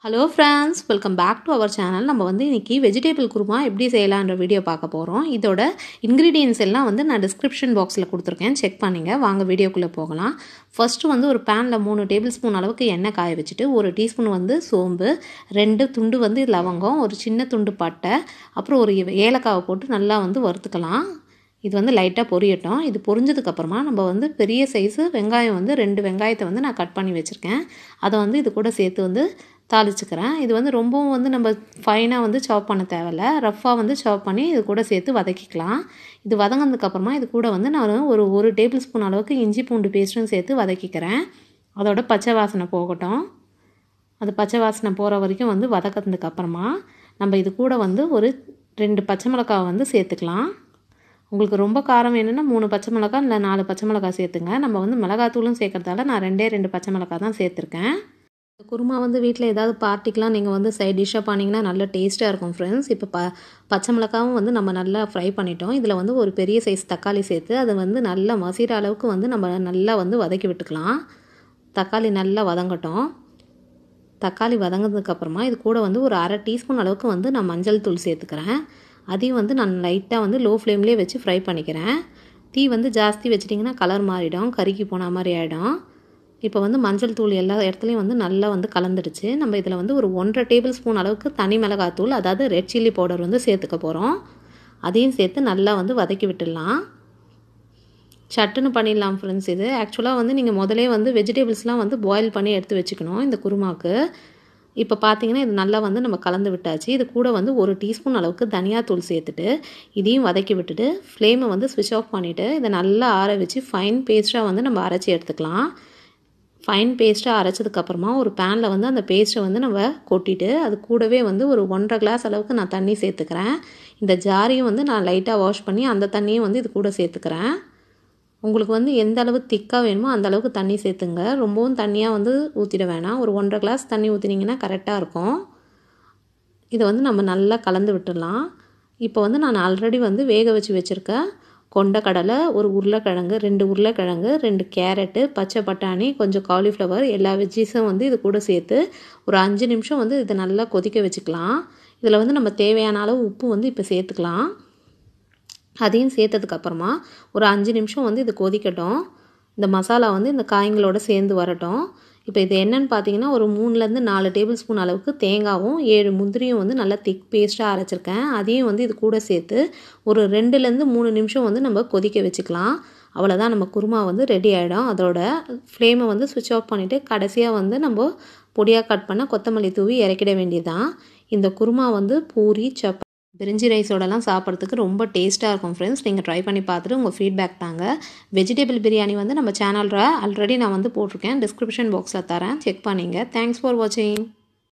hello friends welcome back to our channel நம்ம வந்து இன்றைக்கி வெஜிடபிள் குருமா எப்படி செய்யலான்ற வீடியோ பார்க்க போகிறோம் இதோட இன்க்ரீடியன்ஸ் எல்லாம் வந்து நான் டிஸ்கிரிப்ஷன் பாக்ஸில் கொடுத்துருக்கேன் செக் பண்ணிங்க வாங்க வீடியோக்குள்ளே போகலாம் ஃபஸ்ட்டு வந்து ஒரு பேனில் மூணு டேபிள் ஸ்பூன் அளவுக்கு எண்ணெய் காய வச்சுட்டு ஒரு டீஸ்பூன் வந்து சோம்பு ரெண்டு துண்டு வந்து லவங்கம் ஒரு சின்ன துண்டு பட்டை அப்புறம் ஒரு ஏலக்காவை போட்டு நல்லா வந்து வறுத்துக்கலாம் இது வந்து லைட்டாக பொரியட்டும் இது பொரிஞ்சதுக்கப்புறமா நம்ம வந்து பெரிய சைஸு வெங்காயம் வந்து ரெண்டு வெங்காயத்தை வந்து நான் கட் பண்ணி வச்சுருக்கேன் அதை வந்து இது கூட சேர்த்து வந்து தாளிச்சுக்கிறேன் இது வந்து ரொம்பவும் வந்து நம்ம ஃபைனாக வந்து சாப் பண்ண தேவையில்ல ரஃப்பாக வந்து சாப் பண்ணி இது கூட சேர்த்து வதக்கிக்கலாம் இது வதங்கினதுக்கப்புறமா இது கூட வந்து நான் ஒரு ஒரு டேபிள் ஸ்பூன் அளவுக்கு இஞ்சி பூண்டு பேஸ்ட்டும் சேர்த்து வதக்கிக்கிறேன் அதோட பச்சை வாசனை போகட்டும் அது பச்சை வாசனை போகிற வரைக்கும் வந்து வதக்கினதுக்கப்புறமா நம்ம இது கூட வந்து ஒரு ரெண்டு பச்சை மிளகாவை வந்து சேர்த்துக்கலாம் உங்களுக்கு ரொம்ப காரம் வேணும்னா மூணு பச்சை மிளகா இல்லை நாலு பச்சை மிளகா சேர்த்துங்க நம்ம வந்து மிளகாத்தூளும் சேர்க்குறதால நான் ரெண்டே ரெண்டு பச்சை மிளகா தான் சேர்த்துருக்கேன் குருமா வந்து வீட்டில் ஏதாவது பார்ட்டிக்கெலாம் நீங்கள் வந்து சைட் டிஷ்ஷாக பண்ணிங்கன்னா நல்ல டேஸ்ட்டாக இருக்கும் ஃப்ரெண்ட்ஸ் இப்போ ப பச்சை மிளகாவும் வந்து நம்ம நல்லா ஃப்ரை பண்ணிட்டோம் இதில் வந்து ஒரு பெரிய சைஸ் தக்காளி சேர்த்து அதை வந்து நல்லா மசிகிற அளவுக்கு வந்து நம்ம நல்லா வந்து வதக்கி விட்டுக்கலாம் தக்காளி நல்லா வதங்கட்டும் தக்காளி வதங்கினதுக்கப்புறமா இது கூட வந்து ஒரு அரை டீஸ்பூன் அளவுக்கு வந்து நான் மஞ்சள் தூள் சேர்த்துக்கிறேன் அதையும் வந்து நான் லைட்டாக வந்து லோ ஃப்ளேம்லேயே வச்சு ஃப்ரை பண்ணிக்கிறேன் தீ வந்து ஜாஸ்தி வச்சிட்டிங்கன்னா கலர் மாறிடும் கருக்கி போன மாதிரி ஆகிடும் இப்போ வந்து மஞ்சள் தூள் எல்லா இடத்துலையும் வந்து நல்லா வந்து கலந்துடுச்சு நம்ம இதில் வந்து ஒரு ஒன்றரை டேபிள் ஸ்பூன் அளவுக்கு தனி மிளகாத்தூள் அதாவது ரெட் சில்லி பவுடர் வந்து சேர்த்துக்க போகிறோம் அதையும் சேர்த்து நல்லா வந்து வதக்கி விட்டுடலாம் சட்டுன்னு பண்ணிடலாம் ஃப்ரெண்ட்ஸ் இது ஆக்சுவலாக வந்து நீங்கள் முதலே வந்து வெஜிடபிள்ஸ்லாம் வந்து பாயில் பண்ணி எடுத்து வச்சுக்கணும் இந்த குருமாவுக்கு இப்போ பார்த்தீங்கன்னா இது நல்லா வந்து நம்ம கலந்து விட்டாச்சு இது கூட வந்து ஒரு டீஸ்பூன் அளவுக்கு தனியாத்தூள் சேர்த்துட்டு இதையும் வதக்கி விட்டுட்டு ஃப்ளேமை வந்து ஸ்விட்ச் ஆஃப் பண்ணிவிட்டு இதை நல்லா ஆற வச்சு ஃபைன் பேஸ்ட்டாக வந்து நம்ம அரைச்சி எடுத்துக்கலாம் ஃபைன் பேஸ்ட்டாக அரைச்சதுக்கப்புறமா ஒரு பேனில் வந்து அந்த பேஸ்ட்டை வந்து நம்ம கொட்டிட்டு அது கூடவே வந்து ஒரு ஒன்றரை கிளாஸ் அளவுக்கு நான் தண்ணி சேர்த்துக்கிறேன் இந்த ஜாரையும் வந்து நான் லைட்டாக வாஷ் பண்ணி அந்த தண்ணியும் வந்து இது கூட சேர்த்துக்கிறேன் உங்களுக்கு வந்து எந்த அளவு திக்காக வேணுமோ அந்த அளவுக்கு தண்ணி சேர்த்துங்க ரொம்பவும் தண்ணியாக வந்து ஊற்றிட வேணாம் ஒரு ஒன்றரை கிளாஸ் தண்ணி ஊற்றினீங்கன்னா கரெக்டாக இருக்கும் இதை வந்து நம்ம நல்லா கலந்து விட்டுடலாம் இப்போ வந்து நான் ஆல்ரெடி வந்து வேக வச்சு வச்சுருக்கேன் கொண்டக்கடலை ஒரு உருளைக்கிழங்கு ரெண்டு உருளைக்கிழங்கு ரெண்டு கேரட்டு பச்சை பட்டாணி கொஞ்சம் காலிஃப்ளவர் எல்லா வெஜ்ஜீஸும் வந்து இது கூட சேர்த்து ஒரு அஞ்சு நிமிஷம் வந்து இதை நல்லா கொதிக்க வச்சுக்கலாம் இதில் வந்து நம்ம தேவையான அளவு உப்பு வந்து இப்போ சேர்த்துக்கலாம் அதையும் சேர்த்ததுக்கப்புறமா ஒரு அஞ்சு நிமிஷம் வந்து இது கொதிக்கட்டும் இந்த மசாலா வந்து இந்த காய்களோட சேர்ந்து வரட்டும் இப்போ இது என்னென்னு பார்த்தீங்கன்னா ஒரு மூணுலேருந்து நாலு டேபிள் ஸ்பூன் அளவுக்கு தேங்காவும் ஏழு முந்திரியும் வந்து நல்லா திக் பேஸ்ட்டாக அரைச்சிருக்கேன் அதையும் வந்து இது கூட சேர்த்து ஒரு ரெண்டுலேருந்து மூணு நிமிஷம் வந்து நம்ம கொதிக்க வச்சுக்கலாம் அவ்வளோதான் நம்ம குருமா வந்து ரெடி ஆகிடும் அதோட ஃப்ளேமை வந்து சுவிட்ச் ஆஃப் பண்ணிவிட்டு கடைசியாக வந்து நம்ம பொடியாக கட் பண்ண கொத்தமல்லி தூவி இறக்கிட வேண்டியதுதான் இந்த குருமா வந்து பூரி சப்பா பிரிஞ்சி ரைஸோடலாம் சாப்பிட்றதுக்கு ரொம்ப டேஸ்ட்டாக இருக்கும் ஃப்ரெண்ட்ஸ் நீங்கள் ட்ரை பண்ணி பார்த்துட்டு உங்கள் ஃபீட்பேக் தாங்க வெஜிடபிள் பிரியாணி வந்து நம்ம சேனலில் ஆல்ரெடி நான் வந்து போட்டிருக்கேன் டிஸ்கிரிப்ஷன் பாக்ஸில் தரேன் செக் பண்ணிங்க தேங்க்ஸ் ஃபார் வாட்சிங்